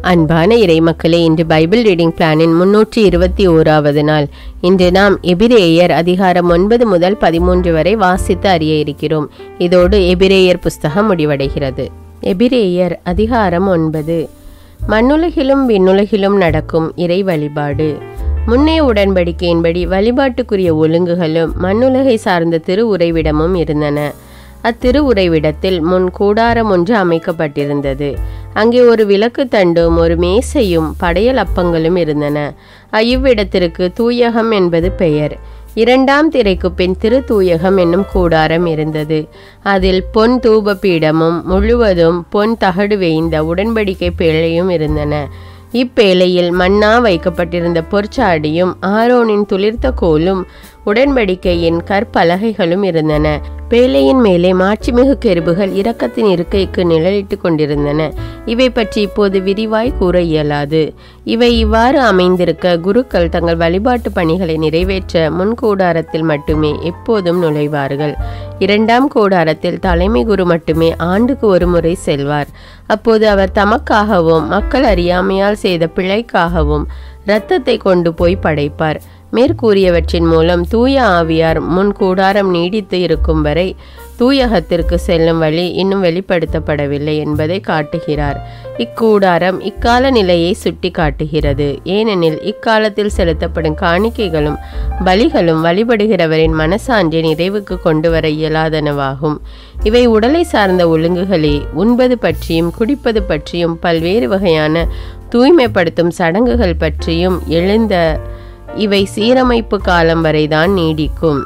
அன்பான இறைமக்களே இன்று Bible reading பிளானின் முன்னூற்றி இருபத்தி ஓராவது நாள் இன்று நாம் எபிரேயர் அதிகாரம் ஒன்பது முதல் பதிமூன்று வரை வாசித்து அறிய இருக்கிறோம் இதோடு எபிரேயர் புஸ்தகம் முடிவடைகிறது எபிரேயர் அதிகாரம் ஒன்பது மண்ணுலகிலும் விண்ணுலகிலும் நடக்கும் இறை வழிபாடு முன்னே உடன்படிக்கையின்படி வழிபாட்டுக்குரிய ஒழுங்குகளும் மண்ணுலகை சார்ந்த திரு உறைவிடமும் இருந்தன அத்திரு உறைவிடத்தில் முன் கூடாரம் ஒன்று அமைக்கப்பட்டிருந்தது அங்கே ஒரு விளக்கு தண்டும் ஒரு மேசையும் படையல் அப்பங்களும் இருந்தன இவ்விடத்திற்கு தூயகம் என்பது பெயர் இரண்டாம் திரைக்கு பின் திரு தூயகம் என்னும் கூடாரம் இருந்தது அதில் பொன் தூப பீடமும் முழுவதும் பொன் தகடு வேய்ந்த உடன்படிக்கை பேழையும் இருந்தன இப்பேழையில் மண்ணா வைக்கப்பட்டிருந்த பொற்சாடியும் ஆரோனின் துளிர்த்த கோலும் உடன்படிக்கையின் கற்பலகைகளும் இருந்தன பேழையின் மேலே மாட்சிமிகு கெருபுகள் இரக்கத்தின் இருக்கைக்கு நிழலிட்டு கொண்டிருந்தன இவை பற்றி இப்போது விரிவாய் கூற இயலாது இவை இவ்வாறு அமைந்திருக்க குருக்கள் தங்கள் வழிபாட்டு பணிகளை நிறைவேற்ற முன்கூடாரத்தில் மட்டுமே எப்போதும் நுழைவார்கள் இரண்டாம் கூடாரத்தில் தலைமை குரு மட்டுமே ஆண்டுக்கு ஒரு முறை செல்வார் அப்போது அவர் தமக்காகவும் மக்கள் அறியாமையால் செய்த பிழைக்காகவும் இரத்தத்தை கொண்டு போய் படைப்பார் மேற்கூறியவற்றின் மூலம் தூய ஆவியார் முன் கூடாரம் நீடித்து இருக்கும் வரை தூயகத்திற்கு செல்லும் வழி இன்னும் வெளிப்படுத்தப்படவில்லை என்பதை காட்டுகிறார் இக்கூடாரம் இக்கால நிலையை சுட்டி காட்டுகிறது ஏனெனில் இக்காலத்தில் செலுத்தப்படும் காணிக்கைகளும் பலிகளும் வழிபடுகிறவரின் மனசான்றை நிறைவுக்கு கொண்டு வர இயலாதனவாகும் இவை உடலை சார்ந்த ஒழுங்குகளே உண்பது பற்றியும் குடிப்பது பற்றியும் பல்வேறு வகையான தூய்மைப்படுத்தும் சடங்குகள் பற்றியும் எழுந்த இவை சீரமைப்பு காலம் வரைதான் நீடிக்கும்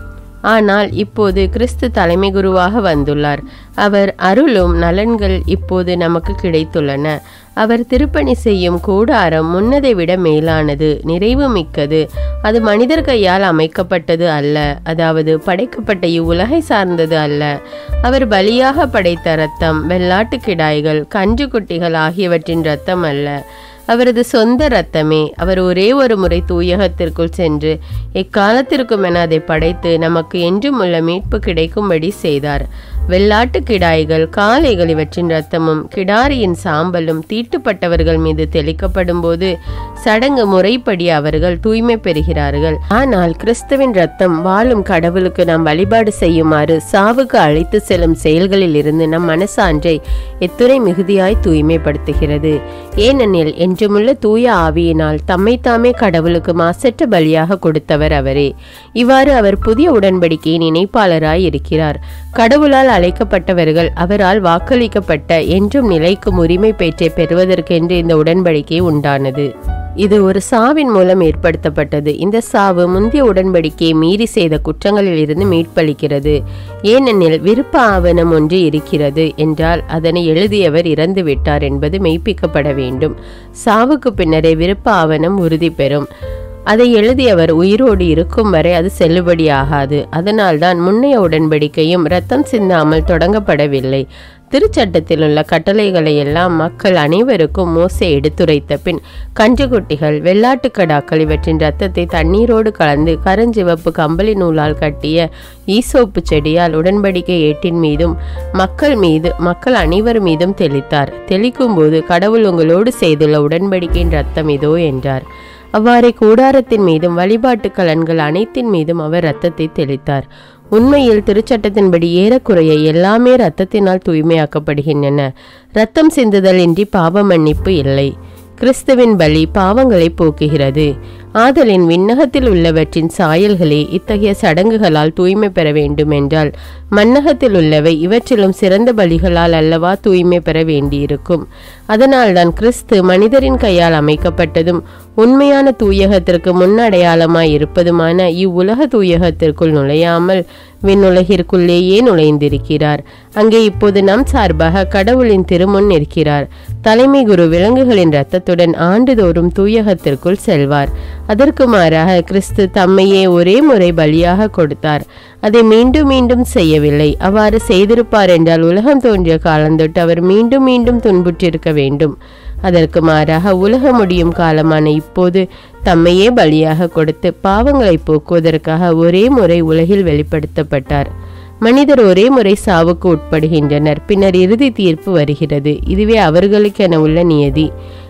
ஆனால் இப்போது கிறிஸ்து தலைமை குருவாக வந்துள்ளார் அவர் அருளும் நலன்கள் இப்போது நமக்கு கிடைத்துள்ளன அவர் திருப்பணி செய்யும் கூடாரம் முன்னதை விட மேலானது நிறைவு மிக்கது அது மனிதர் கையால் அமைக்கப்பட்டது அல்ல அதாவது படைக்கப்பட்ட இவ்வுலகை சார்ந்தது அல்ல அவர் பலியாக படைத்த ரத்தம் வெள்ளாட்டு கிடாய்கள் கன்று குட்டிகள் ஆகியவற்றின் ரத்தம் அல்ல அவரது சொந்த இரத்தமே அவர் ஒரே ஒரு முறை தூயகத்திற்குள் சென்று எக்காலத்திற்கும் என அதை படைத்து நமக்கு என்றும் உள்ள மீட்பு கிடைக்கும்படி செய்தார் வெள்ளாட்டு கிடாய்கள் காளைகள் இவற்றின் இரத்தமும் கிடாரியின் சாம்பலும் தீட்டுப்பட்டவர்கள் மீது தெளிக்கப்படும் போது சடங்கு முறைப்படி அவர்கள் தூய்மை பெறுகிறார்கள் ஆனால் கிறிஸ்துவின் ரத்தம் வாழும் கடவுளுக்கு நாம் வழிபாடு செய்யுமாறு சாவுக்கு அழைத்து செல்லும் செயல்களில் இருந்து நம் மனசான்றை எத்துணை மிகுதியாய் தூய்மைப்படுத்துகிறது ஏனெனில் என்றுமுள்ள தூய ஆவியினால் தம்மைத்தாமே கடவுளுக்கு மாசற்ற பலியாக கொடுத்தவர் அவரே இவ்வாறு அவர் புதிய உடன்படிக்கையின் இணைப்பாளராய் இருக்கிறார் கடவுளால் அழைக்கப்பட்டவர்கள் அவரால் வாக்களிக்கப்பட்ட என்றும் நிலைக்கும் உரிமை பேற்றை பெறுவதற்கென்று இந்த உடன்படிக்கை உண்டானது இது ஒரு சாவின் மூலம் ஏற்படுத்தப்பட்டது இந்த சாவு முந்தைய உடன்படிக்கையை மீறி செய்த குற்றங்களில் இருந்து மீட்பளிக்கிறது ஏனெனில் விருப்ப ஆவணம் ஒன்று இருக்கிறது என்றால் அதனை எழுதியவர் இறந்து விட்டார் என்பது மெய்ப்பிக்கப்பட வேண்டும் சாவுக்கு பின்னரே விருப்ப ஆவணம் உறுதி பெறும் அதை எழுதியவர் உயிரோடு இருக்கும் வரை அது செல்லுபடியாகாது அதனால்தான் முன்னைய உடன்படிக்கையும் ரத்தம் சிந்தாமல் தொடங்கப்படவில்லை திருச்சட்டத்தில் உள்ள கட்டளைகளை எல்லாம் மக்கள் அனைவருக்கும் மோசை எடுத்துரைத்த பின் கன்றுக்குட்டிகள் வெள்ளாட்டுக்கடாக்கள் இவற்றின் ரத்தத்தை தண்ணீரோடு கலந்து கருஞ்சிவப்பு கம்பளி நூலால் கட்டிய ஈசோப்பு செடியால் உடன்படிக்கை ஏட்டின் மீதும் மக்கள் மீது மக்கள் அனைவர் மீதும் தெளித்தார் தெளிக்கும் போது கடவுள் உங்களோடு செய்துள்ள உடன்படிக்கையின் ரத்தம் இதோ என்றார் அவ்வாறே கூடாரத்தின் மீதும் வழிபாட்டு கலன்கள் அனைத்தின் மீதும் அவர் இரத்தத்தை தெளித்தார் உண்மையில் திருச்சட்டத்தின்படி ஏறக்குறைய எல்லாமே இரத்தத்தினால் தூய்மையாக்கப்படுகின்றன இரத்தம் சிந்துதல் இன்றி பாவ மன்னிப்பு இல்லை கிறிஸ்துவின் பலி பாவங்களை போக்குகிறது ஆதலின் விண்ணகத்தில் உள்ளவற்றின் சாயல்களே இத்தகைய சடங்குகளால் தூய்மை பெற வேண்டும் என்றால் மன்னகத்தில் உள்ளவை இவற்றிலும் சிறந்த பலிகளால் அல்லவா தூய்மை பெற வேண்டியிருக்கும் அதனால்தான் கிறிஸ்து மனிதரின் கையால் அமைக்கப்பட்டதும் உண்மையான தூயகத்திற்கு முன்னடையாளமாய் இருப்பதுமான இவ்வுலக தூயகத்திற்குள் நுழையாமல் விண்ணுலகிற்குள்ளேயே நுழைந்திருக்கிறார் அங்கே இப்போது நம் சார்பாக கடவுளின் திருமுன் இருக்கிறார் தலைமை குரு விலங்குகளின் இரத்தத்துடன் ஆண்டுதோறும் தூயகத்திற்குள் செல்வார் அதற்கு மாறாக கிறிஸ்து தம்மையே ஒரே முறை பலியாக கொடுத்தார் அதை மீண்டும் மீண்டும் செய்யவில்லை அவ்வாறு செய்திருப்பார் என்றால் உலகம் தோன்றிய காலந்தொட்டு அவர் மீண்டும் மீண்டும் துன்புற்றிருக்க வேண்டும் அதற்கு மாறாக உலக முடியும் காலமான இப்போது தம்மையே பலியாக கொடுத்து பாவங்களை போக்குவதற்காக ஒரே முறை உலகில் வெளிப்படுத்தப்பட்டார் மனிதர் ஒரே முறை சாவுக்கு உட்படுகின்றனர் பின்னர் இறுதி தீர்ப்பு வருகிறது இதுவே அவர்களுக்கென உள்ள நியதி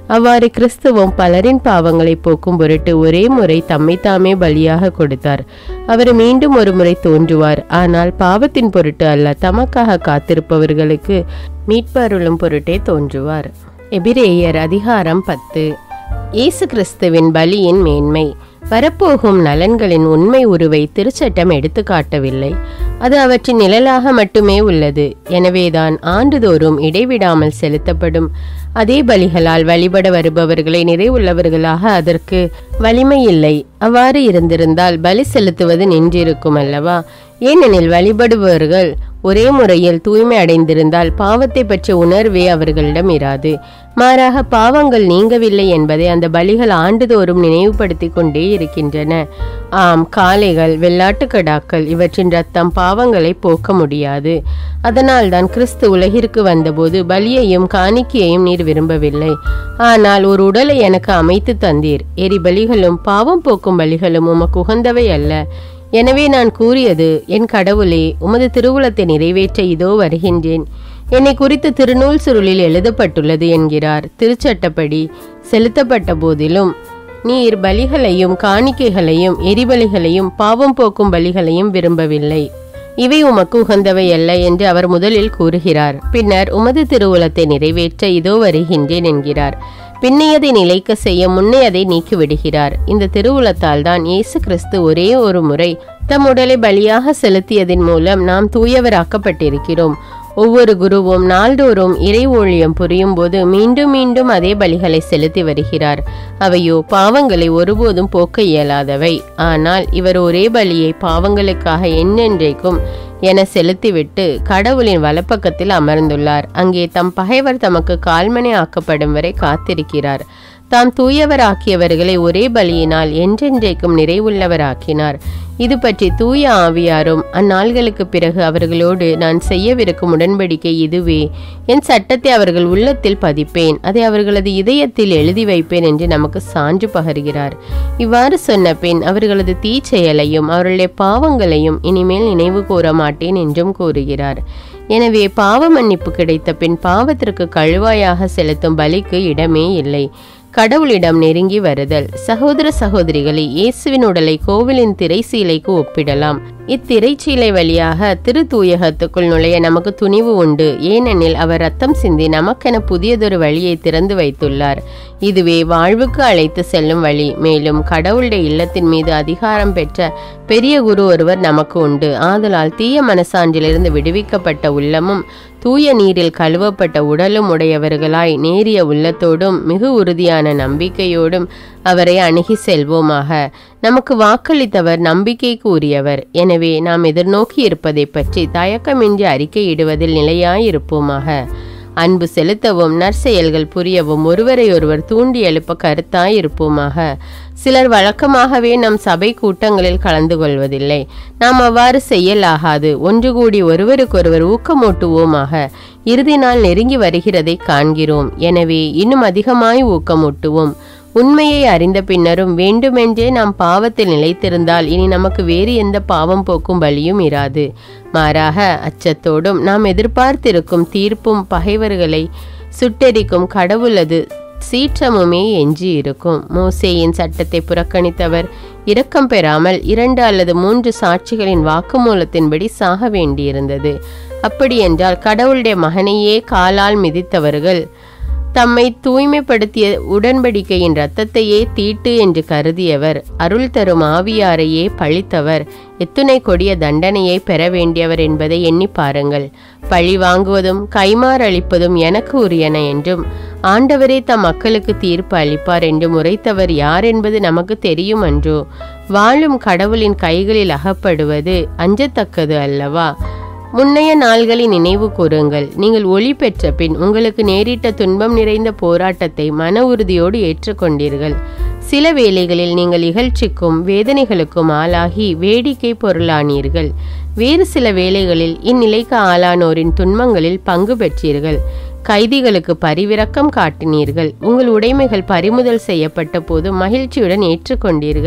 அவ்வாறு கிறிஸ்துவும் பலரின் பாவங்களை போக்கும் பொருட்டு ஒரே முறை தம்மை தாமே பலியாக கொடுத்தார் அவர் மீண்டும் ஒரு முறை தோன்றுவார் ஆனால் பாவத்தின் பொருட்டு அல்ல தமக்காக காத்திருப்பவர்களுக்கு மீட்பருளும் பொருட்டே தோன்றுவார் எபிரேயர் அதிகாரம் பத்து இயேசு கிறிஸ்துவின் பலியின் மேன்மை வரப்போகும் நலன்களின் உண்மை உருவை திருச்சட்டம் எடுத்து காட்டவில்லை அது அவற்றின் நிழலாக மட்டுமே உள்ளது எனவேதான் ஆண்டுதோறும் இடைவிடாமல் செலுத்தப்படும் அதே பலிகளால் வழிபட வருபவர்களை நிறைவுள்ளவர்களாக அதற்கு வலிமை இல்லை அவ்வாறு இருந்திருந்தால் பலி செலுத்துவது நின்றிருக்கும் அல்லவா ஏனெனில் வழிபடுபவர்கள் ஒரே முறையில் தூய்மை அடைந்திருந்தால் பாவத்தை பற்றிய உணர்வே அவர்களிடம் இராது மாறாக பாவங்கள் நீங்கவில்லை என்பதை அந்த பலிகள் ஆண்டுதோறும் நினைவுபடுத்திக் கொண்டே இருக்கின்றன ஆம் காளைகள் வெள்ளாட்டுக்கடாக்கள் இவற்றின் ரத்தம் பாவங்களை போக்க முடியாது அதனால்தான் கிறிஸ்து உலகிற்கு வந்தபோது பலியையும் காணிக்கையையும் நீர் விரும்பவில்லை ஆனால் ஒரு உடலை எனக்கு அமைத்து தந்தீர் எரி பலிகளும் பாவம் போக்கும் பலிகளும் உமக்கு உகந்தவை அல்ல எனவே நான் கூறியது என் கடவுளே உமது திருவுளத்தை நிறைவேற்ற இதோ வருகின்றேன் என்னை குறித்து திருநூல் சுருளில் எழுதப்பட்டுள்ளது என்கிறார் திருச்சட்டப்படி செலுத்தப்பட்ட போதிலும் நீர் பலிகளையும் காணிக்கைகளையும் எரிபலிகளையும் பாவம் போக்கும் பலிகளையும் விரும்பவில்லை இவை உமக்கு உகந்தவை அல்ல என்று அவர் முதலில் கூறுகிறார் பின்னர் உமது திருவுளத்தை நிறைவேற்ற இதோ வருகின்றேன் என்கிறார் பின்னையதை நிலைக்க செய்ய முன்னையதை நீக்கிவிடுகிறார் இந்த திருவுளத்தால் தான் இயேசு கிறிஸ்து ஒரே ஒரு முறை தம் உடலை பலியாக செலுத்தியதன் மூலம் நாம் தூயவராக்கப்பட்டிருக்கிறோம் ஒவ்வொரு குருவும் நாள்தோறும் இறை ஊழியம் புரியும் போது மீண்டும் மீண்டும் அதே பலிகளை செலுத்தி வருகிறார் அவையோ பாவங்களை ஒருபோதும் போக்க இயலாதவை ஆனால் இவர் ஒரே பலியை பாவங்களுக்காக என்னென்றைக்கும் என செலுத்திவிட்டு கடவுளின் வலப்பக்கத்தில் அமர்ந்துள்ளார் அங்கே தம் பகைவர் தமக்கு கால்மனை ஆக்கப்படும் வரை காத்திருக்கிறார் தாம் தூயவராக்கியவர்களை ஒரே பலியினால் என்றென்றைக்கும் நிறைவுள்ளவராக்கினார் இது பற்றி தூய ஆவியாரும் அந்நாள்களுக்கு பிறகு அவர்களோடு நான் செய்யவிருக்கும் உடன்படிக்கை இதுவே என் சட்டத்தை அவர்கள் உள்ளத்தில் பதிப்பேன் அதை அவர்களது இதயத்தில் எழுதி வைப்பேன் என்று நமக்கு சான்று பகர்கிறார் இவ்வாறு சொன்ன பின் அவர்களது தீச்செயலையும் அவர்களுடைய பாவங்களையும் இனிமேல் நினைவு கூற மாட்டேன் என்றும் கூறுகிறார் எனவே பாவ மன்னிப்பு கிடைத்த பின் பாவத்திற்கு கழுவாயாக செலுத்தும் பலிக்கு இடமே இல்லை கடவுளிடம் நெருங்கி வருதல் சகோதர சகோதரிகளை இயேசுவின் உடலை கோவிலின் திரைசீலைக்கு ஒப்பிடலாம் இத்திரைச்சீலை வழியாக திரு தூயகத்துக்குள் நுழைய நமக்கு துணிவு உண்டு ஏனெனில் அவர் ரத்தம் சிந்தி நமக்கென புதியதொரு வழியை திறந்து வைத்துள்ளார் இதுவே வாழ்வுக்கு அழைத்து செல்லும் வழி மேலும் கடவுளுடைய இல்லத்தின் மீது அதிகாரம் பெற்ற பெரிய குரு ஒருவர் நமக்கு உண்டு ஆதலால் தீய மனசான்றிலிருந்து விடுவிக்கப்பட்ட உள்ளமும் தூய நீரில் கழுவப்பட்ட உடலும் உடையவர்களாய் நேரிய உள்ளத்தோடும் மிகு உறுதியான நம்பிக்கையோடும் அவரை அணுகி செல்வோமாக நமக்கு வாக்களித்தவர் நம்பிக்கைக்கு உரியவர் எனவே நாம் எதிர்நோக்கி இருப்பதை பற்றி தயக்கமின்றி அறிக்கையிடுவதில் நிலையாயிருப்போமாக அன்பு செலுத்தவும் நற்செயல்கள் புரியவும் ஒருவரையொருவர் தூண்டி எழுப்ப கருத்தாயிருப்போமாக சிலர் வழக்கமாகவே நம் சபை கூட்டங்களில் கலந்து கொள்வதில்லை நாம் அவ்வாறு செய்யலாகாது ஒன்று கூடி ஒருவருக்கொருவர் ஊக்கமூட்டுவோமாக இறுதி நாள் நெருங்கி வருகிறதை காண்கிறோம் எனவே இன்னும் அதிகமாய் ஊக்கமூட்டுவோம் உண்மையை அறிந்த பின்னரும் வேண்டுமென்றே நாம் பாவத்தில் நிலைத்திருந்தால் இனி நமக்கு வேறு எந்த பாவம் போக்கும் வழியும் இராது மாறாக அச்சத்தோடும் நாம் எதிர்பார்த்திருக்கும் தீர்ப்பும் பகைவர்களை சுட்டெரிக்கும் கடவுளது சீற்றமுமே எஞ்சி இருக்கும் மோசேயின் சட்டத்தை புறக்கணித்தவர் இரக்கம் பெறாமல் இரண்டு அல்லது மூன்று சாட்சிகளின் வாக்குமூலத்தின்படி சாக வேண்டியிருந்தது அப்படியென்றால் கடவுளுடைய மகனையே காலால் மிதித்தவர்கள் தம்மை தூய்மைப்படுத்திய உடன்படிக்கையின் இரத்தத்தையே தீட்டு என்று கருதியவர் அருள் தரும் ஆவியாரையே பழித்தவர் எத்துணை கொடிய தண்டனையை பெற வேண்டியவர் என்பதை எண்ணி பாருங்கள் பழி வாங்குவதும் கைமாறளிப்பதும் எனக்கு உரியன என்றும் ஆண்டவரே தம் மக்களுக்கு தீர்ப்பு அளிப்பார் என்றும் உரைத்தவர் யார் என்பது நமக்கு தெரியும் அன்றோ வாழும் கடவுளின் கைகளில் அகப்படுவது அஞ்சத்தக்கது அல்லவா முன்னைய நாள்களை நினைவு கூறுங்கள் நீங்கள் ஒளி பெற்ற பின் உங்களுக்கு நேரிட்ட துன்பம் நிறைந்த போராட்டத்தை மன உறுதியோடு ஏற்றுக்கொண்டீர்கள் சில வேளைகளில் நீங்கள் இகழ்ச்சிக்கும் வேதனைகளுக்கும் ஆளாகி வேடிக்கை பொருளானீர்கள் வேறு சில வேளைகளில் இந்நிலைக்கு ஆளானோரின் துன்பங்களில் பங்கு பெற்றீர்கள் கைதிகளுக்கு பரிவிரக்கம் காட்டினீர்கள் உங்கள் உடைமைகள் பறிமுதல் செய்யப்பட்ட போது மகிழ்ச்சியுடன் ஏற்றுக்கொண்டீர்கள்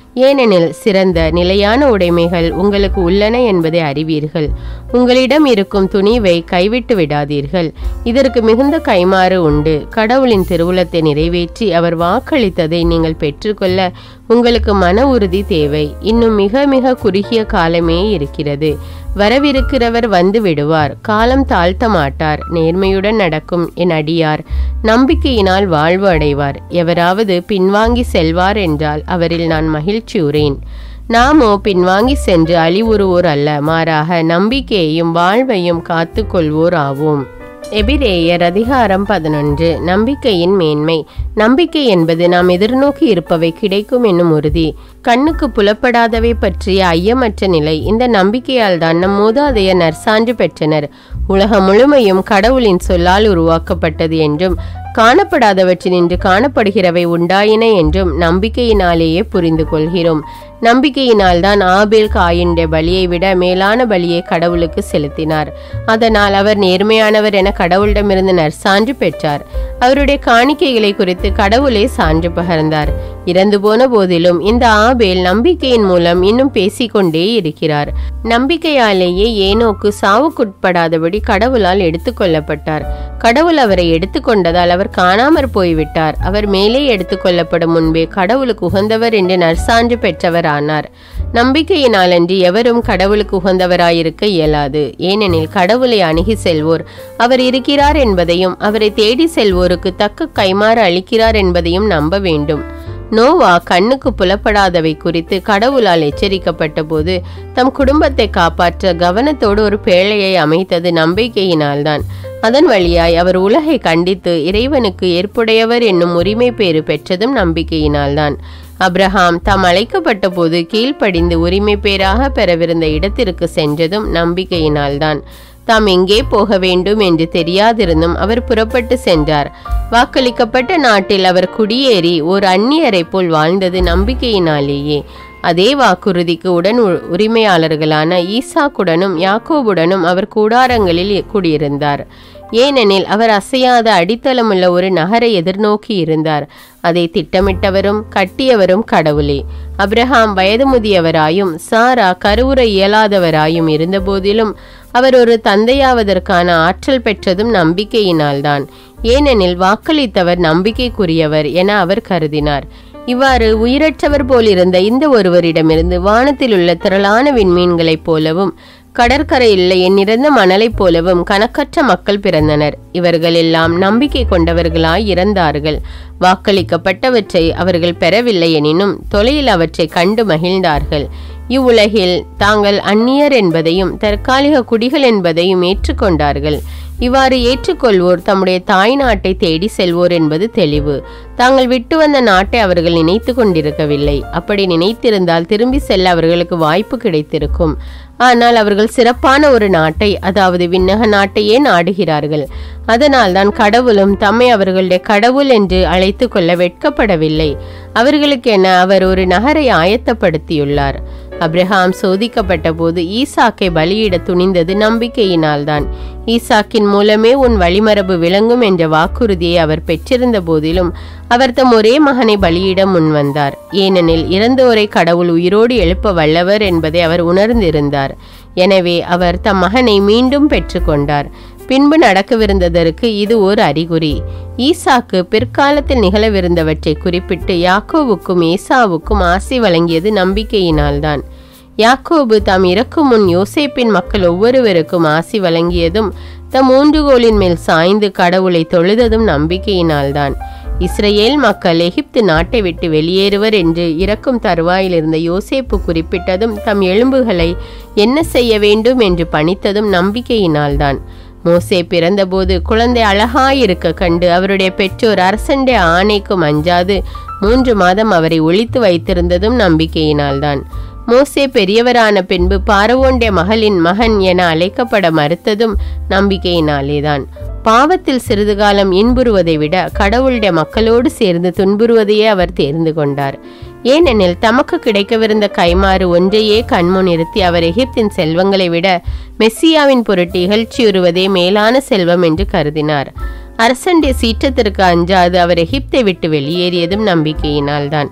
ஏனெனில் சிறந்த நிலையான உடைமைகள் உங்களுக்கு உள்ளன என்பதை அறிவீர்கள் உங்களிடம் இருக்கும் துணிவை கைவிட்டு விடாதீர்கள் இதற்கு மிகுந்த கைமாறு உண்டு கடவுளின் திருவுளத்தை நிறைவேற்றி அவர் வாக்களித்ததை நீங்கள் பெற்றுக்கொள்ள உங்களுக்கு மன உறுதி தேவை இன்னும் மிக மிக குறுகிய காலமே இருக்கிறது வரவிருக்கிறவர் வந்து விடுவார் காலம் தாழ்த்த மாட்டார் நேர்மையுடன் நடக்கும் என் அடியார் நம்பிக்கையினால் வாழ்வு அடைவார் எவராவது பின்வாங்கி செல்வார் என்றால் அவரில் நான் மகிழ்ச்சியுறேன் நாமோ பின்வாங்கி சென்று அழிவுறுவோர் அல்ல மாறாக நம்பிக்கையையும் வாழ்வையும் காத்து கொள்வோர் ஆவோம் எபிரேயர் அதிகாரம் பதினொன்று நம்பிக்கையின் மேன்மை நம்பிக்கை என்பது நாம் எதிர்நோக்கி இருப்பவை கிடைக்கும் என்னும் உறுதி கண்ணுக்கு புலப்படாதவை பற்றிய ஐயமற்ற நிலை இந்த நம்பிக்கையால் தான் நம் மூதாதையர் நற்சான்று பெற்றனர் உலகம் முழுமையும் கடவுளின் சொல்லால் உருவாக்கப்பட்டது என்றும் காணப்படாதவற்றினின்று காணப்படுகிறவை உண்டாயின என்றும் நம்பிக்கையினாலேயே புரிந்து கொள்கிறோம் நம்பிக்கையினால் தான் ஆபேல் காயின்ட பலியை விட மேலான பலியை கடவுளுக்கு செலுத்தினார் அதனால் அவர் நேர்மையானவர் என கடவுளிடமிருந்து நற்சான்று பெற்றார் அவருடைய காணிக்கைகளை குறித்து கடவுளே சான்று பகர்ந்தார் இறந்து போன போதிலும் இந்த ஆபேல் நம்பிக்கையின் மூலம் இன்னும் பேசிக்கொண்டே இருக்கிறார் நம்பிக்கையாலேயே ஏனோக்கு சாவுக்குட்படாதபடி கடவுளால் எடுத்துக்கொள்ளப்பட்டார் கடவுள் அவரை எடுத்துக்கொண்டதால் அவர் காணாமற் போய்விட்டார் அவர் மேலே எடுத்துக்கொள்ளப்படும் முன்பே கடவுளுக்கு உகந்தவர் என்று நற்சான்று பெற்றவர் ஆனார் நம்பிக்கையினாலன்றி எவரும் கடவுளுக்கு உகந்தவராயிருக்க இயலாது ஏனெனில் கடவுளை அணுகி செல்வோர் அவர் இருக்கிறார் என்பதையும் அவரை தேடி செல்வோருக்கு தக்க கைமாறு அளிக்கிறார் என்பதையும் நம்ப வேண்டும் நோவா கண்ணுக்கு புலப்படாதவை குறித்து கடவுளால் எச்சரிக்கப்பட்ட போது தம் குடும்பத்தை காப்பாற்ற கவனத்தோடு ஒரு பேழையை அமைத்தது நம்பிக்கையினால்தான் அதன் வழியாய் அவர் உலகை கண்டித்து இறைவனுக்கு ஏற்புடையவர் என்னும் உரிமை பேறு பெற்றதும் நம்பிக்கையினால்தான் அப்ரஹாம் தாம் அழைக்கப்பட்ட போது கீழ்ப்படிந்து உரிமை பேராக பெறவிருந்த இடத்திற்கு சென்றதும் நம்பிக்கையினால்தான் தாம் எங்கே போக வேண்டும் என்று தெரியாதிருந்தும் அவர் புறப்பட்டு சென்றார் வாக்களிக்கப்பட்ட நாட்டில் அவர் குடியேறி ஒரு அந்நியரை போல் வாழ்ந்தது நம்பிக்கையினாலேயே அதே வாக்குறுதிக்கு உடன் உ- உரிமையாளர்களான ஈசாக்குடனும் யாக்கோபுடனும் அவர் கூடாரங்களில் குடியிருந்தார் ஏனெனில் அவர் அசையாத அடித்தளமுள்ள ஒரு நகரை எதிர்நோக்கி இருந்தார் அதை திட்டமிட்டவரும் கட்டியவரும் கடவுளே அப்ரஹாம் வயது முதியவராயும் சாரா கருவுற இயலாதவராயும் இருந்தபோதிலும் அவர் ஒரு தந்தையாவதற்கான ஆற்றல் பெற்றதும் நம்பிக்கையினால்தான் ஏனெனில் வாக்களித்தவர் நம்பிக்கைக்குரியவர் என அவர் கருதினார் இவ்வாறு உயிரற்றவர் போலிருந்த இந்த ஒருவரிடமிருந்து வானத்தில் உள்ள திரளான விண்மீன்களைப் போலவும் கடற்கரையில் எண்ணிறந்த மணலைப் போலவும் கணக்கற்ற மக்கள் பிறந்தனர் இவர்கள் எல்லாம் நம்பிக்கை கொண்டவர்களாய் இறந்தார்கள் வாக்களிக்கப்பட்டவற்றை அவர்கள் பெறவில்லை எனினும் தொலையில் அவற்றை கண்டு மகிழ்ந்தார்கள் இவ்வுலகில் தாங்கள் அந்நியர் என்பதையும் தற்காலிக குடிகள் என்பதையும் ஏற்றுக்கொண்டார்கள் இவ்வாறு ஏற்றுக்கொள்வோர் தம்முடைய தாய் நாட்டை தேடி செல்வோர் என்பது தெளிவு தாங்கள் விட்டு வந்த நாட்டை அவர்கள் நினைத்து கொண்டிருக்கவில்லை அப்படி நினைத்திருந்தால் திரும்பி செல்ல அவர்களுக்கு வாய்ப்பு கிடைத்திருக்கும் ஆனால் அவர்கள் சிறப்பான ஒரு நாட்டை அதாவது விண்ணக நாட்டையே நாடுகிறார்கள் அதனால் தான் கடவுளும் தம்மை அவர்களுடைய கடவுள் என்று அழைத்து கொள்ள வெட்கப்படவில்லை அவர்களுக்கென அவர் ஒரு நகரை ஆயத்தப்படுத்தியுள்ளார் அப்ரஹாம் சோதிக்கப்பட்ட போது ஈசாக்கை பலியிட துணிந்தது நம்பிக்கையினால்தான் ஈசாக்கின் மூலமே உன் வழிமரபு விளங்கும் என்ற வாக்குறுதியை அவர் பெற்றிருந்த போதிலும் அவர் தம் ஒரே மகனை பலியிட முன்வந்தார் ஏனெனில் இறந்தோரை கடவுள் உயிரோடு எழுப்ப வல்லவர் என்பதை அவர் உணர்ந்திருந்தார் எனவே அவர் தம் மகனை மீண்டும் பெற்றுக்கொண்டார் பின்பு நடக்கவிருந்ததற்கு இது ஒரு அறிகுறி ஈசாக்கு பிற்காலத்தில் நிகழவிருந்தவற்றை குறிப்பிட்டு யாக்கோவுக்கும் ஏசாவுக்கும் ஆசி வழங்கியது நம்பிக்கையினால்தான் யாக்கோபு தாம் இறக்கும் முன் யோசேப்பின் மக்கள் ஒவ்வொருவருக்கும் ஆசி வழங்கியதும் தம் ஊன்றுகோலின் மேல் சாய்ந்து கடவுளை தொழுததும் நம்பிக்கையினால்தான் இஸ்ரேல் மக்கள் எகிப்து நாட்டை விட்டு வெளியேறுவர் என்று இறக்கும் தருவாயில் இருந்த யோசேப்பு குறிப்பிட்டதும் தம் எலும்புகளை என்ன செய்ய வேண்டும் என்று பணித்ததும் நம்பிக்கையினால்தான் மோசே பிறந்தபோது குழந்தை அழகாயிருக்க கண்டு அவருடைய பெற்றோர் அரசண்டே ஆணைக்கும் அஞ்சாது மூன்று மாதம் அவரை ஒளித்து வைத்திருந்ததும் நம்பிக்கையினால்தான் மோசே பெரியவரான பின்பு பார்வோன்டைய மகளின் மகன் என அழைக்கப்பட மறுத்ததும் நம்பிக்கையினாலேதான் பாவத்தில் சிறிது காலம் இன்புறுவதை விட கடவுளுடைய மக்களோடு சேர்ந்து துன்புறுவதையே அவர் தேர்ந்து கொண்டார் ஏனெனில் தமக்கு கிடைக்கவிருந்த கைமாறு ஒன்றையே கண்முன் நிறுத்தி அவர் எகிப்தின் செல்வங்களை விட மெஸ்ஸியாவின் பொருட்டு இகழ்ச்சியுறுவதே மேலான செல்வம் என்று கருதினார் அரசனுடைய சீற்றத்திற்கு அஞ்சாது அவர் எகிப்தை விட்டு வெளியேறியதும் நம்பிக்கையினால்தான்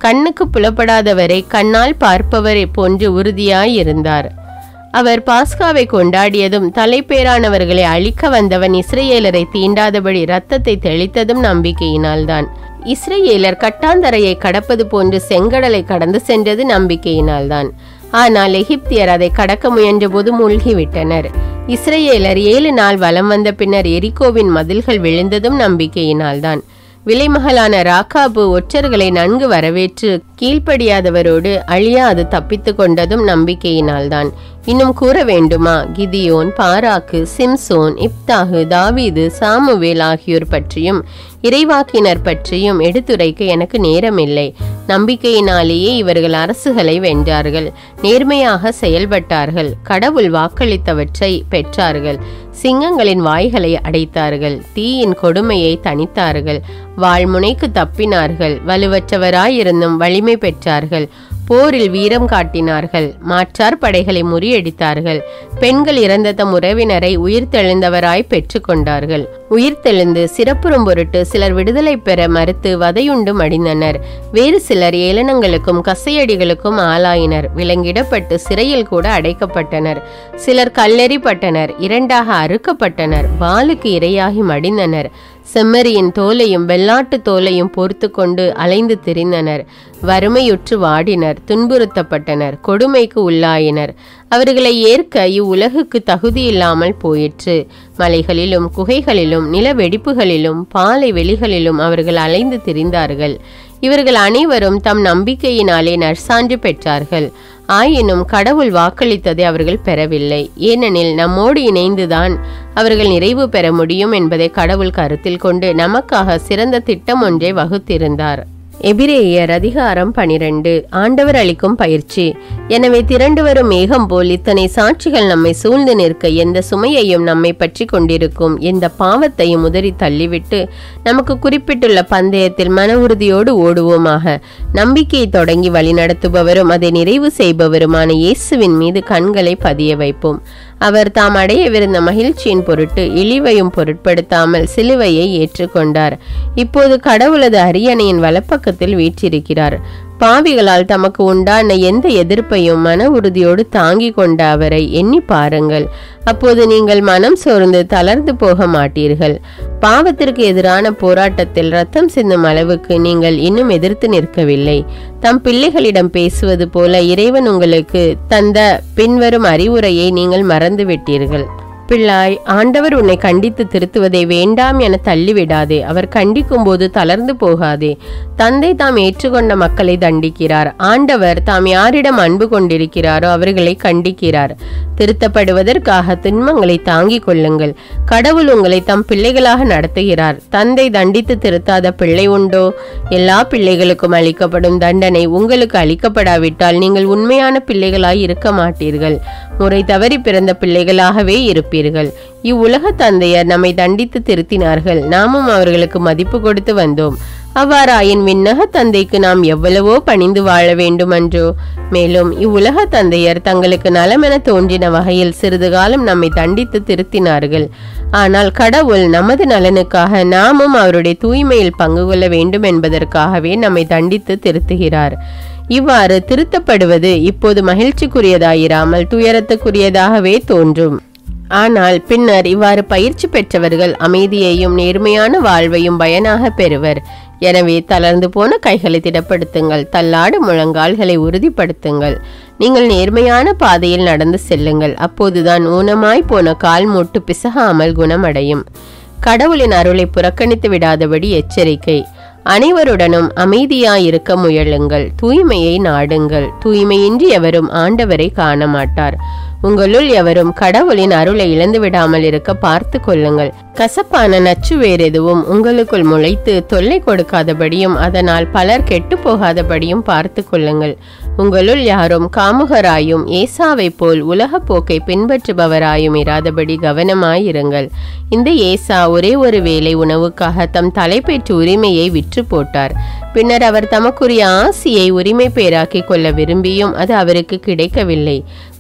கண்ணுக்கு புலப்படாதவரை கண்ணால் பார்ப்பவரை போன்று உறுதியாயிருந்தார் அவர் பாஸ்காவை கொண்டாடியதும் தலைப்பேரானவர்களை அழிக்க வந்தவன் இஸ்ரேலரை தீண்டாதபடி இரத்தத்தை தெளித்ததும் நம்பிக்கையினால்தான் இஸ்ரேலர் கட்டாந்தரையை கடப்பது போன்று செங்கடலை கடந்து சென்றது நம்பிக்கையினால்தான் ஆனால் எகிப்தியர் அதை கடக்க முயன்றபோது மூழ்கிவிட்டனர் இஸ்ரேலர் ஏழு நாள் வலம் வந்த பின்னர் எரிகோவின் மதில்கள் விழுந்ததும் நம்பிக்கையினால்தான் விலைமகளான ராக்காபு ஒற்றர்களை நன்கு வரவேற்று கீழ்ப்படியாதவரோடு அழியாது தப்பித்து கொண்டதும் நம்பிக்கையினால்தான் இன்னும் கூற வேண்டுமா கிதியோன் பாராக்கு சிம்சோன் இப்தாகு தாவீது சாமுவேல் ஆகியோர் பற்றியும் இறைவாக்கினர் பற்றியும் எடுத்துரைக்க எனக்கு நேரமில்லை நம்பிக்கையினாலேயே இவர்கள் அரசுகளை வென்றார்கள் நேர்மையாக செயல்பட்டார்கள் கடவுள் வாக்களித்தவற்றை பெற்றார்கள் சிங்கங்களின் வாய்களை அடைத்தார்கள் தீயின் கொடுமையை தணித்தார்கள் வாழ்முனைக்கு தப்பினார்கள் வலுவற்றவராயிருந்தும் வலிமை பெற்றார்கள் போரில் வீரம் காட்டினார்கள் மாற்றார் படைகளை முறியடித்தார்கள் பெண்கள் இறந்த தம் உறவினரை உயிர்த்தெழுந்தவராய் பெற்றுக்கொண்டார்கள் உயிர்த்தெழுந்து சிறப்புறும் பொருட்டு சிலர் விடுதலை பெற மறுத்து வதையுண்டு மடிந்தனர் வேறு சிலர் ஏளனங்களுக்கும் கசையடிகளுக்கும் ஆளாயினர் விலங்கிடப்பட்டு சிறையில் கூட அடைக்கப்பட்டனர் சிலர் கல்லெறிப்பட்டனர் இரண்டாக அறுக்கப்பட்டனர் வாளுக்கு இரையாகி மடிந்தனர் செம்மறியின் தோலையும் வெள்ளாட்டு தோலையும் பொறுத்து கொண்டு அலைந்து திரிந்தனர் வறுமையுற்று வாடினர் துன்புறுத்தப்பட்டனர் கொடுமைக்கு உள்ளாயினர் அவர்களை ஏற்க இவ்வுலகுக்கு தகுதியில்லாமல் போயிற்று மலைகளிலும் குகைகளிலும் நிலவெடிப்புகளிலும் பாலை வெளிகளிலும் அவர்கள் அலைந்து திரிந்தார்கள் இவர்கள் அனைவரும் தம் நம்பிக்கையினாலே நற்சான்று பெற்றார்கள் ஆயினும் கடவுள் வாக்களித்ததை அவர்கள் பெறவில்லை ஏனெனில் நம்மோடு இணைந்துதான் அவர்கள் நிறைவு பெற முடியும் என்பதை கடவுள் கருத்தில் கொண்டு நமக்காக சிறந்த திட்டம் ஒன்றை வகுத்திருந்தார் எபிரேயர் அதிகாரம் பனிரெண்டு ஆண்டவர் அளிக்கும் பயிற்சி எனவே திரண்டு வரும் மேகம் போல் இத்தனை சாட்சிகள் நம்மை சூழ்ந்து நிற்க எந்த சுமையையும் நம்மை பற்றி கொண்டிருக்கும் எந்த பாவத்தையும் உதறி தள்ளிவிட்டு நமக்கு குறிப்பிட்டுள்ள பந்தயத்தில் மன உறுதியோடு ஓடுவோமாக நம்பிக்கையை தொடங்கி வழிநடத்துபவரும் அதை நிறைவு செய்பவருமான இயேசுவின் மீது கண்களை பதிய வைப்போம் அவர் தாம் அடையவிருந்த மகிழ்ச்சியின் பொருட்டு இழிவையும் பொருட்படுத்தாமல் சிலுவையை ஏற்றுக்கொண்டார் இப்போது கடவுளது அரியணையின் வலப்பக்கத்தில் வீற்றிருக்கிறார் பாவிகளால் தமக்கு உண்டான எந்த எதிர்ப்பையும் மன உறுதியோடு தாங்கிக் கொண்ட அவரை எண்ணி பாருங்கள் அப்போது நீங்கள் மனம் சோர்ந்து தளர்ந்து போக மாட்டீர்கள் பாவத்திற்கு எதிரான போராட்டத்தில் ரத்தம் சிந்தும் அளவுக்கு நீங்கள் இன்னும் எதிர்த்து நிற்கவில்லை தம் பிள்ளைகளிடம் பேசுவது போல இறைவன் உங்களுக்கு தந்த பின்வரும் அறிவுரையை நீங்கள் மறந்துவிட்டீர்கள் பிள்ளாய் ஆண்டவர் உன்னை கண்டித்து திருத்துவதை வேண்டாம் என தள்ளிவிடாதே அவர் கண்டிக்கும் போது தளர்ந்து போகாதே தந்தை தாம் ஏற்றுக்கொண்ட மக்களை தண்டிக்கிறார் ஆண்டவர் தாம் யாரிடம் அன்பு கொண்டிருக்கிறாரோ அவர்களை கண்டிக்கிறார் திருத்தப்படுவதற்காக துன்பங்களை தாங்கிக் கொள்ளுங்கள் கடவுள் உங்களை தம் பிள்ளைகளாக நடத்துகிறார் தந்தை தண்டித்து திருத்தாத பிள்ளை உண்டோ எல்லா பிள்ளைகளுக்கும் அளிக்கப்படும் தண்டனை உங்களுக்கு அளிக்கப்படாவிட்டால் நீங்கள் உண்மையான பிள்ளைகளாய் இருக்க மாட்டீர்கள் முறை தவறி பிறந்த பிள்ளைகளாகவே இருப்பீர்கள் இவ்வுலக தந்தையர் நம்மை தண்டித்து திருத்தினார்கள் நாமும் அவர்களுக்கு மதிப்பு கொடுத்து வந்தோம் அவ்வாறாயின் விண்ணக தந்தைக்கு நாம் எவ்வளவோ பணிந்து வாழ வேண்டுமன்றோ மேலும் இவ்வுலக தந்தையர் தங்களுக்கு நலமென தோன்றின வகையில் சிறிது காலம் நம்மை தண்டித்து திருத்தினார்கள் ஆனால் கடவுள் நமது நலனுக்காக நாமும் அவருடைய தூய்மையில் பங்கு கொள்ள வேண்டும் என்பதற்காகவே நம்மை தண்டித்து திருத்துகிறார் இவ்வாறு திருத்தப்படுவது இப்போது மகிழ்ச்சிக்குரியதாயிராமல் துயரத்துக்குரியதாகவே தோன்றும் ஆனால் பின்னர் இவ்வாறு பயிற்சி பெற்றவர்கள் அமைதியையும் நேர்மையான வாழ்வையும் பயனாக பெறுவர் எனவே தளர்ந்து போன கைகளை திடப்படுத்துங்கள் தள்ளாடு முழங்கால்களை உறுதிப்படுத்துங்கள் நீங்கள் நேர்மையான பாதையில் நடந்து செல்லுங்கள் அப்போதுதான் ஊனமாய் போன கால் மூட்டு பிசகாமல் குணமடையும் கடவுளின் அருளை புறக்கணித்து விடாதபடி எச்சரிக்கை அனைவருடனும் அமைதியாயிருக்க முயலுங்கள் தூய்மையை நாடுங்கள் தூய்மையின்றி எவரும் ஆண்டவரை காண மாட்டார் உங்களுள் எவரும் கடவுளின் அருளை இழந்து விடாமல் இருக்க பார்த்து கொள்ளுங்கள் கசப்பான நச்சு வேறெதுவும் உங்களுக்குள் முளைத்து தொல்லை கொடுக்காதபடியும் அதனால் பலர் கெட்டு போகாதபடியும் பார்த்து கொள்ளுங்கள் உங்களுள் யாரும் காமுகராயும் ஏசாவை போல் உலக போக்கை பின்பற்றுபவராயும் இராதபடி கவனமாயிருங்கள் இந்த ஏசா ஒரே ஒரு வேளை உணவுக்காக தம் தலைப்பேற்று உரிமையை விற்று போட்டார் பின்னர் அவர் தமக்குரிய ஆசியை உரிமை பேராக்கிக் கொள்ள விரும்பியும் அது அவருக்கு கிடைக்கவில்லை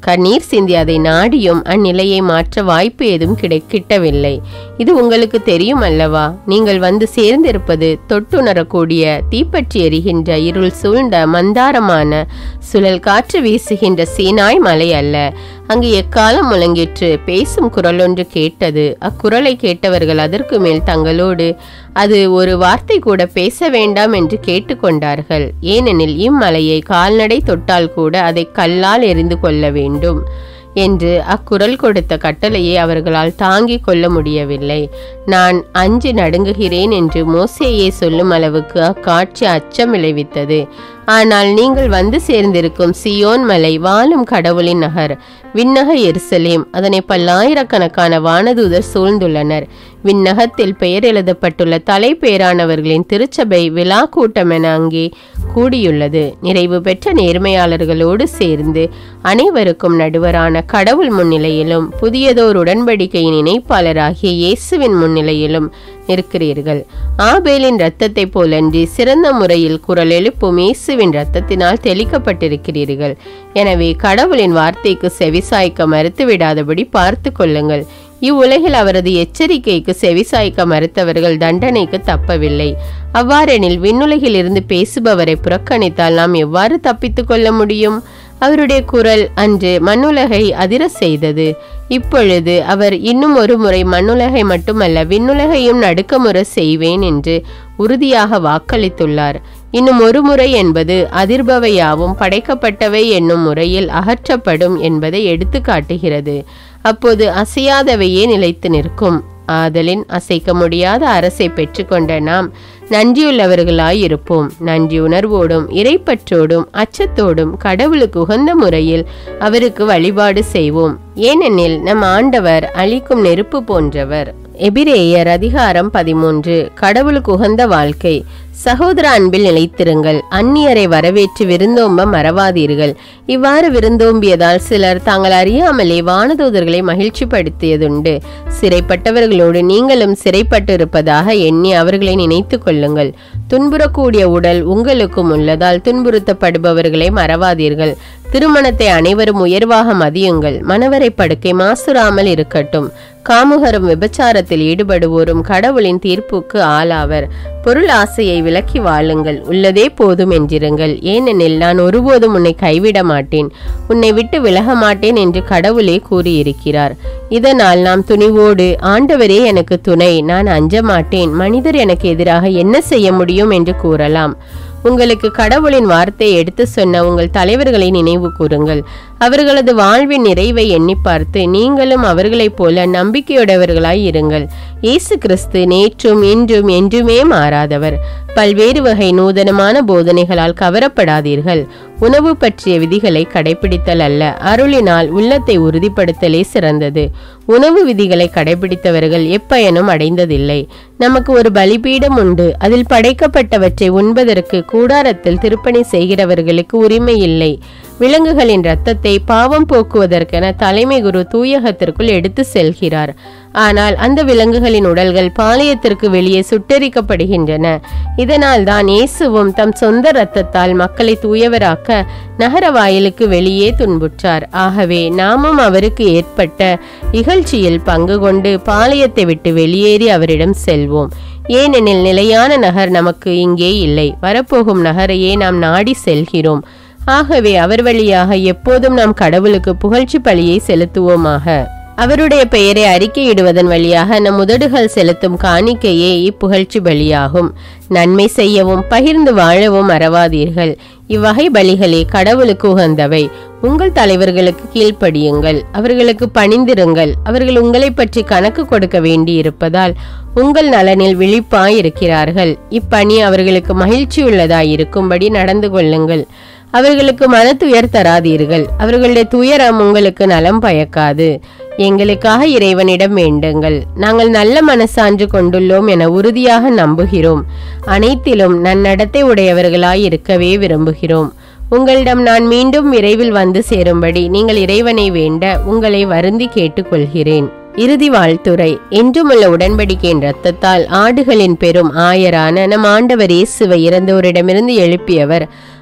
கண்ணீர் சிந்தி அதை நாடியும் அந்நிலையை மாற்ற வாய்ப்பு ஏதும் கிடை கிட்டவில்லை இது உங்களுக்கு தெரியும் அல்லவா நீங்கள் வந்து சேர்ந்திருப்பது தொட்டுணரக்கூடிய தீப்பற்றி எரிகின்ற இருள் சூழ்ந்த மந்தாரமான சுழல் காற்று வீசுகின்ற சீனாய் மலை அல்ல அங்கு எக்காலம் முழங்கிற்று பேசும் குரலொன்று கேட்டது அக்குரலை கேட்டவர்கள் அதற்கு மேல் தங்களோடு அது ஒரு வார்த்தை கூட பேச வேண்டாம் என்று கேட்டுக்கொண்டார்கள் ஏனெனில் இம்மலையை கால்நடை தொட்டால் கூட அதை கல்லால் எரிந்து கொள்ள வேண்டும் என்று அக்குரல் கொடுத்த கட்டளையை அவர்களால் தாங்கிக் கொள்ள முடியவில்லை நான் அஞ்சு நடுங்குகிறேன் என்று மோசேயே சொல்லும் அளவுக்கு அக்காட்சி அச்சம் விளைவித்தது ஆனால் நீங்கள் வந்து சேர்ந்திருக்கும் சியோன் மலை வாழும் கடவுளின் நகர் விண்ணக எருசலேம் அதனை பல்லாயிரக்கணக்கான வானதூதர் சூழ்ந்துள்ளனர் விண்ணகத்தில் பெயர் எழுதப்பட்டுள்ள தலைப்பேரானவர்களின் திருச்சபை விழா கூட்டம் என அங்கே கூடியுள்ளது நிறைவு பெற்ற நேர்மையாளர்களோடு சேர்ந்து அனைவருக்கும் நடுவரான கடவுள் முன்னிலையிலும் புதியதோர் உடன்படிக்கையின் இணைப்பாளராகிய இயேசுவின் முன்னிலையிலும் இருக்கிறீர்கள் ஆபேலின் இரத்தத்தை போலன்றி சிறந்த முறையில் குரல் எழுப்பும் இயேசுவின் இரத்தத்தினால் தெளிக்கப்பட்டிருக்கிறீர்கள் எனவே கடவுளின் வார்த்தைக்கு செவிசாய்க்க மறுத்துவிடாதபடி பார்த்து கொள்ளுங்கள் இவ்வுலகில் அவரது எச்சரிக்கைக்கு செவிசாய்க்க மறுத்தவர்கள் தண்டனைக்கு தப்பவில்லை அவ்வாறெனில் விண்ணுலகில் இருந்து பேசுபவரை புறக்கணித்தால் நாம் எவ்வாறு தப்பித்துக் கொள்ள முடியும் அவருடைய குரல் அன்று மண்ணுலகை அதிர செய்தது இப்பொழுது அவர் இன்னும் ஒரு முறை மண்ணுலகை மட்டுமல்ல விண்ணுலகையும் நடுக்கமுற செய்வேன் என்று உறுதியாக வாக்களித்துள்ளார் இன்னும் ஒரு முறை என்பது அதிர்பவையாவும் படைக்கப்பட்டவை என்னும் முறையில் அகற்றப்படும் என்பதை எடுத்து காட்டுகிறது அப்போது அசையாதவையே நிலைத்து நிற்கும் ஆதலின் அசைக்க முடியாத அரசை பெற்றுக்கொண்ட நாம் நன்றியுள்ளவர்களாய் இருப்போம் நன்றி உணர்வோடும் இறைப்பற்றோடும் அச்சத்தோடும் கடவுளுக்கு உகந்த முறையில் அவருக்கு வழிபாடு செய்வோம் ஏனெனில் நம் ஆண்டவர் அளிக்கும் நெருப்பு போன்றவர் எபிரேயர் அதிகாரம் பதிமூன்று கடவுளுக்கு உகந்த வாழ்க்கை சகோதர அன்பில் நிலைத்திருங்கள் அந்நியரை வரவேற்று விருந்தோம்ப மறவாதீர்கள் இவ்வாறு விருந்தோம்பியதால் சிலர் தாங்கள் அறியாமலே வானதூதர்களை மகிழ்ச்சிப்படுத்தியதுண்டு சிறைப்பட்டவர்களோடு நீங்களும் சிறைப்பட்டிருப்பதாக எண்ணி அவர்களை நினைத்து கொள்ளுங்கள் துன்புறக்கூடிய உடல் உங்களுக்கும் உள்ளதால் துன்புறுத்தப்படுபவர்களை மறவாதீர்கள் திருமணத்தை அனைவரும் உயர்வாக மதியுங்கள் மணவரை படுக்கை மாசுறாமல் இருக்கட்டும் காமுகரும் விபச்சாரத்தில் ஈடுபடுவோரும் கடவுளின் தீர்ப்புக்கு ஆளாவர் பொருள் ஆசையை விலக்கி வாழுங்கள் உள்ளதே போதும் என்றிருங்கள் ஏனெனில் நான் ஒருபோதும் உன்னை கைவிட மாட்டேன் உன்னை விட்டு விலக மாட்டேன் என்று கடவுளே கூறியிருக்கிறார் இதனால் நாம் துணிவோடு ஆண்டவரே எனக்கு துணை நான் அஞ்ச மாட்டேன் மனிதர் எனக்கு எதிராக என்ன செய்ய முடியும் என்று கூறலாம் உங்களுக்கு கடவுளின் வார்த்தையை எடுத்து சொன்ன உங்கள் தலைவர்களை நினைவு கூறுங்கள் அவர்களது வாழ்வின் நிறைவை எண்ணி பார்த்து நீங்களும் அவர்களைப் போல நம்பிக்கையுடையவர்களாய் இருங்கள் இயேசு கிறிஸ்து நேற்றும் இன்றும் என்றுமே மாறாதவர் பல்வேறு வகை நூதனமான போதனைகளால் கவரப்படாதீர்கள் உணவு பற்றிய விதிகளை கடைபிடித்தல் அல்ல அருளினால் உள்ளத்தை உறுதிப்படுத்தலே சிறந்தது உணவு விதிகளை கடைபிடித்தவர்கள் எப்பயனும் அடைந்ததில்லை நமக்கு ஒரு பலிபீடம் உண்டு அதில் படைக்கப்பட்டவற்றை உண்பதற்கு கூடாரத்தில் திருப்பணி செய்கிறவர்களுக்கு உரிமை இல்லை விலங்குகளின் இரத்தத்தை பாவம் போக்குவதற்கென தலைமை குரு தூயகத்திற்குள் எடுத்து செல்கிறார் ஆனால் அந்த விலங்குகளின் உடல்கள் பாளையத்திற்கு வெளியே சுட்டெரிக்கப்படுகின்றன இதனால் தான் இயேசுவும் தம் சொந்த இரத்தத்தால் மக்களை தூயவராக்க நகர வாயிலுக்கு வெளியே துன்புற்றார் ஆகவே நாமும் அவருக்கு ஏற்பட்ட இகழ்ச்சியில் பங்கு கொண்டு பாளையத்தை விட்டு வெளியேறி அவரிடம் செல்வோம் ஏனெனில் நிலையான நகர் நமக்கு இங்கே இல்லை வரப்போகும் நகரையே நாம் நாடி செல்கிறோம் ஆகவே அவர் வழியாக எப்போதும் நாம் கடவுளுக்கு புகழ்ச்சி பலியை செலுத்துவோமாக அவருடைய பெயரை அறிக்கையிடுவதன் வழியாக நம் உதடுகள் செலுத்தும் காணிக்கையே இப்புகழ்ச்சி பலியாகும் நன்மை செய்யவும் பகிர்ந்து வாழவும் மறவாதீர்கள் இவ்வகை பலிகளே கடவுளுக்கு உகந்தவை உங்கள் தலைவர்களுக்கு கீழ்ப்படியுங்கள் அவர்களுக்கு பணிந்திருங்கள் அவர்கள் உங்களை பற்றி கணக்கு கொடுக்க வேண்டியிருப்பதால் உங்கள் நலனில் விழிப்பாயிருக்கிறார்கள் இப்பணி அவர்களுக்கு மகிழ்ச்சியுள்ளதாய் இருக்கும்படி நடந்து கொள்ளுங்கள் அவர்களுக்கு மன துயர் தராதீர்கள் அவர்களுடைய துயரம் உங்களுக்கு நலம் பயக்காது எங்களுக்காக இறைவனிடம் வேண்டுங்கள் நாங்கள் நல்ல மனசான்று கொண்டுள்ளோம் என உறுதியாக நம்புகிறோம் அனைத்திலும் நன்னடத்தை உடையவர்களாய் இருக்கவே விரும்புகிறோம் உங்களிடம் நான் மீண்டும் விரைவில் வந்து சேரும்படி நீங்கள் இறைவனை வேண்ட உங்களை வருந்தி கேட்டுக்கொள்கிறேன் இறுதி வாழ்த்துரை என்றுமுள்ள உடன்படிக்கையின் இரத்தத்தால் ஆடுகளின் பெரும் ஆயரான நம் ஆண்டவர் இயேசுவை இறந்தோரிடமிருந்து எழுப்பியவர்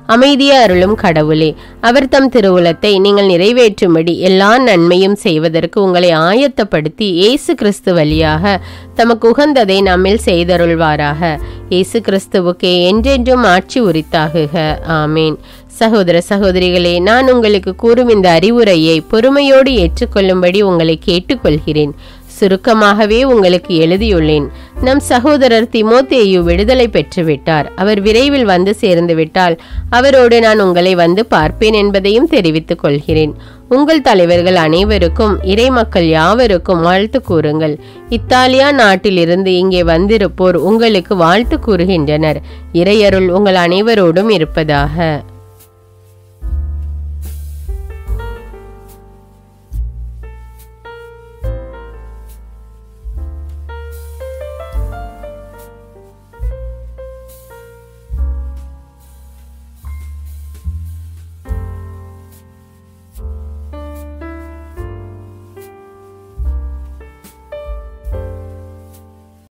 அமைதியை அருளும் கடவுளே அவர் தம் திருவுலத்தை நீங்கள் நிறைவேற்றும்படி எல்லா நன்மையும் செய்வதற்கு உங்களை ஆயத்தப்படுத்தி இயேசு கிறிஸ்து வழியாக தமக்கு உகந்ததை நம்மில் செய்தருள்வாராக இயேசு கிறிஸ்துவுக்கே என்றென்றும் ஆட்சி உரித்தாகுக ஆமீன் சகோதர சகோதரிகளே நான் உங்களுக்கு கூறும் இந்த அறிவுரையை பொறுமையோடு ஏற்றுக்கொள்ளும்படி உங்களை கேட்டுக்கொள்கிறேன் சுருக்கமாகவே உங்களுக்கு எழுதியுள்ளேன் நம் சகோதரர் திமோத்தேயு விடுதலை பெற்றுவிட்டார் அவர் விரைவில் வந்து சேர்ந்து விட்டால் அவரோடு நான் உங்களை வந்து பார்ப்பேன் என்பதையும் தெரிவித்துக் கொள்கிறேன் உங்கள் தலைவர்கள் அனைவருக்கும் இறைமக்கள் யாவருக்கும் வாழ்த்து கூறுங்கள் இத்தாலியா நாட்டிலிருந்து இங்கே வந்திருப்போர் உங்களுக்கு வாழ்த்து கூறுகின்றனர் இறையருள் உங்கள் அனைவரோடும் இருப்பதாக